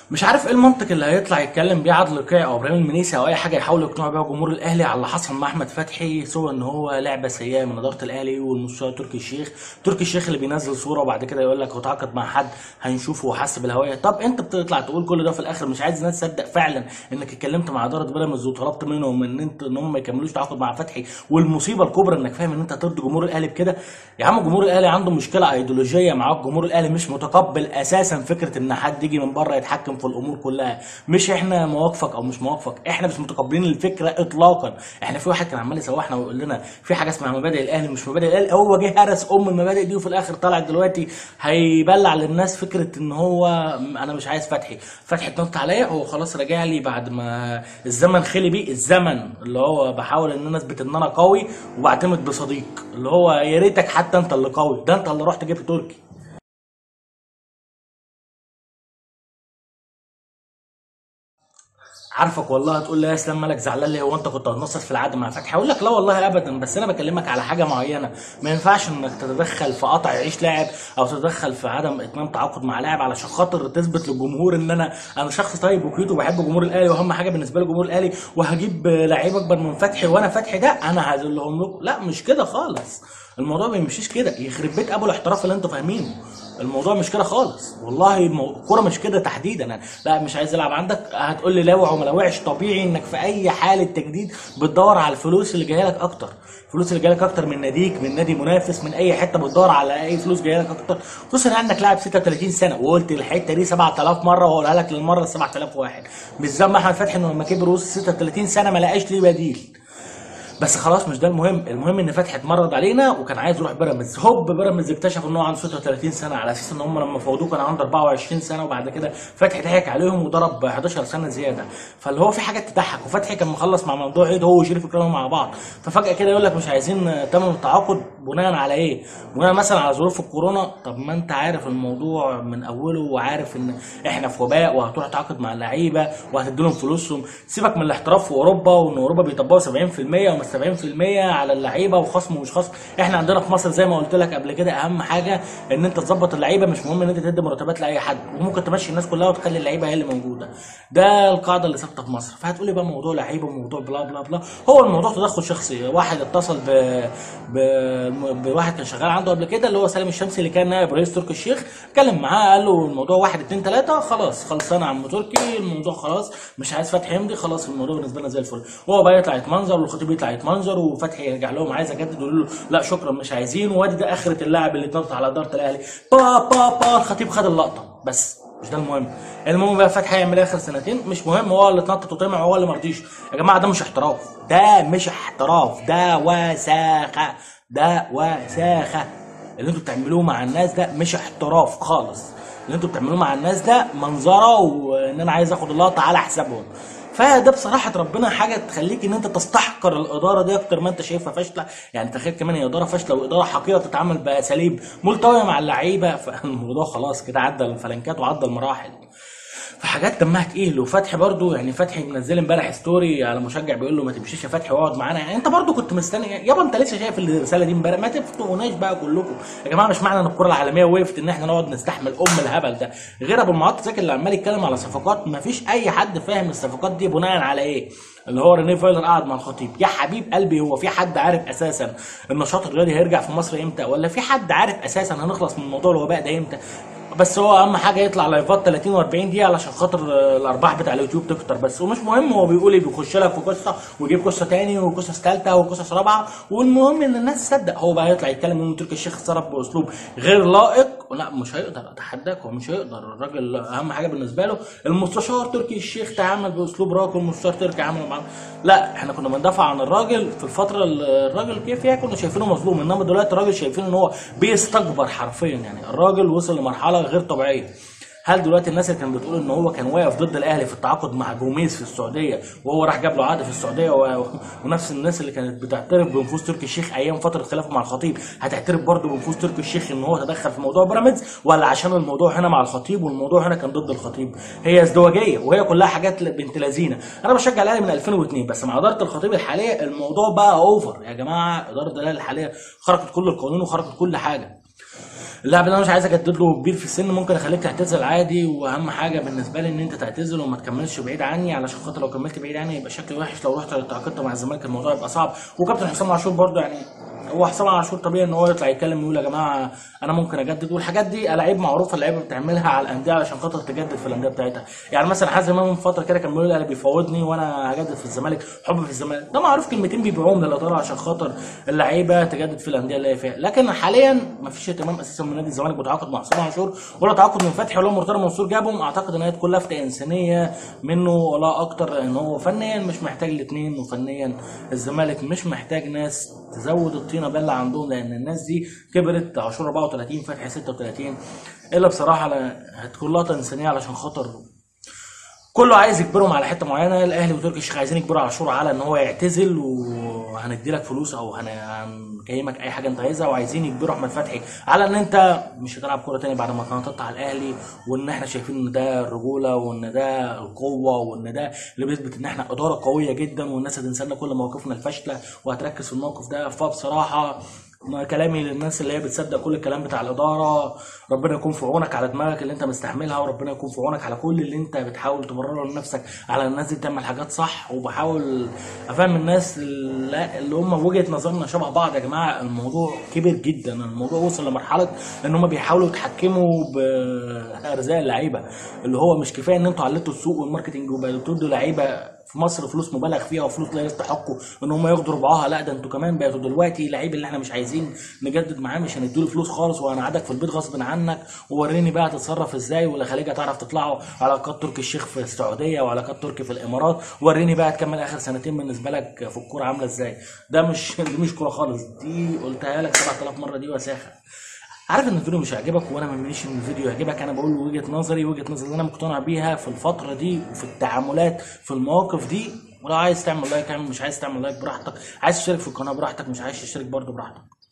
مش عارف ايه المنطق اللي هيطلع يتكلم بيه عادل القيعي او ابراهيم المنيسي او اي حاجه يحاولوا يقنعوا بيها جمهور الاهلي على اللي حصل مع احمد فتحي سوى ان هو لعبه سيئه من اداره الاهلي والمستشار تركي الشيخ تركي الشيخ اللي بينزل صوره وبعد كده يقول لك هو تعاقد مع حد هنشوفه وحس بالهويه طب انت بتطلع تقول كل ده في الاخر مش عايز الناس تصدق فعلا انك اتكلمت مع اداره بيراميدز وطلبت منهم ان انت ان هم ما يكملوش تعاقد مع فتحي والمصيبه الكبرى انك فاهم ان انت هترضي جمهور الاهلي بكده يا عم جمهور الاهلي عنده مشكله ايديولوجيه معاك جمهور الاهلي مش متقبل اساسا فكره ان حد يجي من بره يتحكم في الامور كلها مش احنا مواقفك او مش مواقفك احنا مش متقبلين الفكره اطلاقا احنا في واحد كان عمال يسوحنا ويقول لنا في حاجه اسمها مبادئ الاهلي مش مبادئ الاهلي هو جه هرس ام المبادئ دي وفي الاخر طلع دلوقتي هيبلع للناس فكره ان هو انا مش عايز فتحي فتحي اتنطط عليا هو خلاص راجع لي بعد ما الزمن خلي بيه الزمن اللي هو بحاول ان انا اثبت ان انا قوي وبعتمد بصديق اللي هو يا ريتك حتى انت اللي قوي ده انت اللي رحت جبت تركي عارفك والله هتقول لي يا اسلام مالك زعلان ليه هو انت كنت هتنصت في العقد مع فتحي هقول لك لا والله ابدا بس انا بكلمك على حاجه معينه ما ينفعش انك تتدخل في قطع عيش لاعب او تتدخل في عدم اتمام تعاقد مع لاعب علشان خاطر تثبت للجمهور ان انا انا شخص طيب وكيوت وبحب جمهور الاهلي واهم حاجه بالنسبه لي جمهور الاهلي وهجيب لعيب اكبر من فتحي وانا فتحي ده انا هذلهم لكم لا مش كده خالص الموضوع ما يمشيش كده يخرب بيت ابو الاحتراف اللي انتوا فاهمينه الموضوع مش كده خالص والله المو- الكوره مش كده تحديدا أنا لا مش عايز العب عندك هتقول لي لاوع وما لاوعش طبيعي انك في اي حاله تجديد بتدور على الفلوس اللي جايه لك اكتر الفلوس اللي جايه لك اكتر من ناديك من نادي منافس من اي حته بتدور على اي فلوس جايه لك اكتر خصوصا عندك لاعب 36 سنه وقلت الحته دي 7000 مره وهقولها لك للمره ال 7000 واحد مش ذنب احمد فتحي انه لما كبر وصل 36 سنه ما لقاش ليه بديل بس خلاص مش ده المهم المهم ان فتحي اتمرد علينا وكان عايز يروح بيراميدز هوب بيراميدز اكتشف ان هو عنده 36 سنه على اساس ان هم لما فوضوه كان عنده 24 سنه وبعد كده فتحي ضحك عليهم وضرب 11 سنه زياده فاللي هو في حاجات تضحك وفتحي كان مخلص مع موضوع عيد هو وشريف اكرامي مع بعض ففجاه كده يقول لك مش عايزين تمم التعاقد بناء على ايه؟ بناء مثلا على ظروف الكورونا طب ما انت عارف الموضوع من اوله وعارف ان احنا في وباء وهتروح تعاقد مع اللعيبه وهتدي لهم فلوسهم سيبك من الاحتراف في اوروبا وان اوروبا بيطبقوا 70% ومش 70% على اللعيبه وخصم ومش خصم احنا عندنا في مصر زي ما قلت لك قبل كده اهم حاجه ان انت تظبط اللعيبه مش مهم ان انت تدي مرتبات لاي حد وممكن تمشي الناس كلها وتخلي اللعيبه هي اللي موجوده ده القاعده اللي ثابته في مصر فهتقولي بقى موضوع لعيبه وموضوع بلا بلا بلا هو الموضوع تدخل شخصي واحد اتصل ب... ب... بواحد كان شغال عنده قبل كده اللي هو سالم الشمسي اللي كان نائب رئيس تركي الشيخ اتكلم معاه قال له الموضوع واحد اتنين تلاته خلاص خلصانه يا عم تركي الموضوع خلاص مش عايز فتحي يمضي خلاص الموضوع بالنسبه لنا زي الفل هو بقى يطلع يتمنظر والخطيب يطلع يتمنظر وفتحي يرجع لهم عايز اجدد يقولوا له لا شكرا مش عايزين وادي ده اخره اللاعب اللي اتنطط على اداره الاهلي با با با الخطيب خد اللقطه بس مش ده المهم المهم بقى فتحي هيعمل ايه اخر سنتين مش مهم هو اللي اتنطط وطمع هو اللي مرضيش يا جماعه ده مش احتراف ده مش احتراف ده وساخه ده وساخه اللي انتوا بتعملوه مع الناس ده مش احتراف خالص اللي انتوا بتعملوه مع الناس ده منظره وان انا عايز اخد اللقطه على حسابهم فده بصراحه ربنا حاجه تخليك ان انت تستحقر الاداره دي اكتر ما انت شايفها فاشله يعني تخيل كمان هي اداره فاشله واداره حقيره تتعامل باساليب ملتويه مع اللعيبه فالموضوع خلاص كده عدى الفلنكات وعدى المراحل فحاجات دمها تقيل وفتحي برضو يعني فتحي منزل امبارح ستوري على مشجع بيقول له ما تمشيش يا فتحي واقعد معانا يعني انت برضو كنت مستني يابا انت لسه شايف الرساله دي امبارح ما تفتوناش بقى كلكم يا جماعه مش معنى ان الكره العالميه وقفت ان احنا نقعد نستحمل ام الهبل ده غير ابو المعاط زكي اللي عمال يتكلم على صفقات ما فيش اي حد فاهم الصفقات دي بناء على ايه اللي هو رينيه فايلر قعد مع الخطيب يا حبيب قلبي هو في حد عارف اساسا النشاط الرياضي هيرجع في مصر امتى ولا في حد عارف اساسا هنخلص من موضوع الوباء ده امتى بس هو اهم حاجه يطلع لايفات 30 و40 دقيقه علشان خاطر آه، الارباح بتاع اليوتيوب تكتر بس ومش مهم هو بيقول ايه بيخش لك في قصه ويجيب قصه تاني وقصص ثالثه وقصص رابعه والمهم ان الناس تصدق هو بقى يطلع يتكلم ان تركي الشيخ اتصرف باسلوب غير لائق لا مش هيقدر اتحداك هو مش هيقدر الراجل اهم حاجه بالنسبه له المستشار تركي الشيخ تعامل باسلوب راقي والمستشار تركي عمل معاه لا احنا كنا بندافع عن الراجل في الفتره اللي الراجل كيف فيها كنا شايفينه مظلوم انما دلوقتي الراجل شايفين ان هو بيستكبر حرفيا يعني الراجل وصل لمرحله غير طبيعيه هل دلوقتي الناس اللي كانت بتقول ان هو كان واقف ضد الاهلي في التعاقد مع جوميز في السعوديه وهو راح جاب له عقد في السعوديه و... ونفس الناس اللي كانت بتعترف بنفوذ تركي الشيخ ايام فتره خلافه مع الخطيب هتعترف برضه بنفوذ تركي الشيخ ان هو تدخل في موضوع بيراميدز ولا عشان الموضوع هنا مع الخطيب والموضوع هنا كان ضد الخطيب هي ازدواجيه وهي كلها حاجات بنت لذينه انا بشجع الاهلي من 2002 بس مع اداره الخطيب الحاليه الموضوع بقى اوفر يا جماعه اداره الاهلي الحاليه خرقت كل القانون وخرقت كل حاجه اللاعب اللي انا مش عايز اجدد له كبير في السن ممكن اخليك تعتزل عادي واهم حاجه بالنسبه لي ان انت تعتزل وما تكملش بعيد عني علشان خاطر لو كملت بعيد عني يبقى شكلي وحش لو رحت تعاقدت مع الزمالك الموضوع يبقى صعب وكابتن حسام عاشور برضه يعني هو حسام عاشور طبيعي ان هو يطلع يتكلم ويقول يا جماعه انا ممكن اجدد والحاجات دي الاعيب معروفه اللعيبه بتعملها على الانديه علشان خاطر تجدد في الانديه بتاعتها يعني مثلا حازم امام من فتره كده كان بيقول لي انا بيفوضني وانا هجدد في الزمالك حب في الزمالك ده معروف كلمتين بيبيعوهم للاداره عشان خاطر اللعيبه تجدد في الانديه اللي هي فيها لكن حاليا ما فيش اهتمام اساسا من نادي الزمالك بتعاقد مع حسام عاشور ولا تعاقد من فتحي ولا مرتضى منصور جابهم اعتقد ان هي تكون لفته انسانيه منه ولا اكتر ان هو فنيا مش محتاج الاثنين وفنيا الزمالك مش محتاج ناس تزود الطينه بله عندهم لان الناس دي كبرت عاشور 34 فتحي 36 الا بصراحه لا- هتكون لقطه انسانيه علشان خاطر كله عايز يجبرهم على حته معينه الاهلي وتركي الشيخ عايزين يجبروا عاشور على ان هو يعتزل وهندي لك فلوس او هن- هنقيمك اي حاجه انت عايزها وعايزين يجبروا احمد فتحي على ان انت مش هتلعب كوره تاني بعد ما كنت على الاهلي وان احنا شايفين ان ده الرجوله وان ده القوه وان ده اللي بيثبت ان احنا اداره قويه جدا والناس هتنسى لنا كل مواقفنا الفاشله وهتركز في الموقف ده فبصراحه ما كلامي للناس اللي هي بتصدق كل الكلام بتاع الاداره ربنا يكون في عونك على دماغك اللي انت مستحملها وربنا يكون في عونك على كل اللي انت بتحاول تبرره لنفسك على الناس دي تعمل حاجات صح وبحاول افهم الناس اللي اللي هم وجهه نظرنا شبه بعض يا جماعه الموضوع كبر جدا الموضوع وصل لمرحله ان هم بيحاولوا يتحكموا بارزاق اللعيبه اللي هو مش كفايه ان انتوا علتوا السوق والماركتنج وبقيتوا تدوا لعيبه في مصر فلوس مبالغ فيها وفلوس لا يستحقوا ان هم ياخدوا ربعها لا ده انتوا كمان بقيتوا دلوقتي لعيب اللي احنا مش عايزين نجدد معاه مش هنديله فلوس خالص وهنقعدك في البيت غصب عنك ووريني بقى هتتصرف ازاي ولا خليج هتعرف تطلعوا علاقات تركي الشيخ في السعوديه وعلاقات تركي في الامارات وريني بقى تكمل اخر سنتين بالنسبه لك في الكوره عامله ازاي ده مش دي مش كوره خالص دي قلتها لك 7000 مره دي وساخه عارف ان الفيديو مش هيعجبك وانا ما يهمنيش ان الفيديو يعجبك انا بقول وجهه نظري وجهه نظري اللي انا مقتنع بيها في الفتره دي وفي التعاملات في المواقف دي ولو عايز تعمل لايك اعمل مش عايز تعمل لايك براحتك عايز تشترك في القناه براحتك مش عايز تشترك برضه براحتك